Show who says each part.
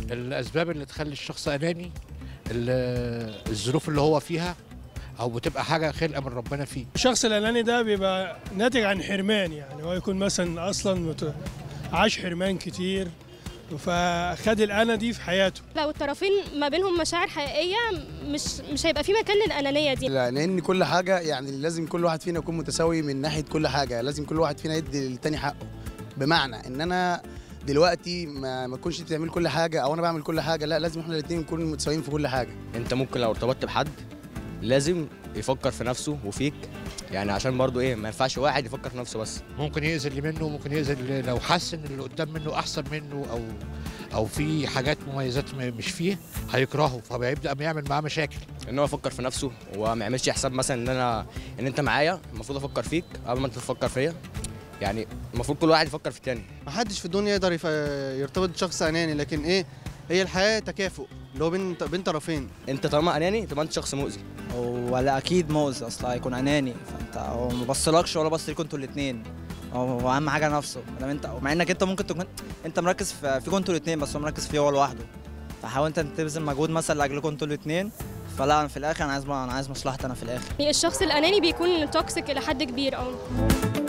Speaker 1: الاسباب اللي تخلي الشخص اناني ال- الظروف اللي هو فيها او بتبقى حاجه خلقه من ربنا فيه
Speaker 2: الشخص الاناني ده بيبقى ناتج عن حرمان يعني هو يكون مثلا اصلا مت- عاش حرمان كتير فخد الانا دي في حياته
Speaker 3: لو الطرفين ما بينهم مشاعر حقيقيه مش مش هيبقى في مكان للانانيه دي
Speaker 4: لان كل حاجه يعني لازم كل واحد فينا يكون متساوي من ناحيه كل حاجه لازم كل واحد فينا يدي للتاني حقه بمعنى ان انا دلوقتي ما ما تكونش بتعمل كل حاجه او انا بعمل كل حاجه لا لازم احنا الاثنين نكون متساويين في كل حاجه
Speaker 5: انت ممكن لو ارتبطت بحد لازم يفكر في نفسه وفيك يعني عشان برضو ايه ما ينفعش واحد يفكر في نفسه بس
Speaker 1: ممكن يأذي اللي منه ممكن يأذي اللي لو حس ان اللي قدام منه احسن منه او او في حاجات مميزات م- مش فيه هيكرهه فبيبدا يعمل معاه مشاكل
Speaker 5: ان هو يفكر في نفسه وما يعملش حساب مثلا ان انا ان انت معايا المفروض افكر فيك قبل ما انت تفكر فيا يعني المفروض كل واحد يفكر في التاني
Speaker 6: محدش في الدنيا يقدر يف- يرتبط بشخص اناني لكن ايه هي الحياه تكافؤ اللي هو بين بين طرفين
Speaker 5: انت طالما اناني تبقى انت شخص مؤذي
Speaker 7: ولا اكيد مؤذي اصلا هيكون اناني فانت هو ما بصلكش ولا بص ليكوا انتوا الاثنين هو اهم حاجه نفسه ما انت مع انك انت ممكن تكون انت مركز في فيكوا انتوا الاثنين بس هو مركز فيه هو لوحده فحاول انت تبذل مجهود مثلا لاجلكم انتوا الاثنين فلا أنا في الاخر انا عايز انا عايز مصلحتي انا في الاخر
Speaker 3: الشخص الاناني بيكون توكسيك الى حد كبير اه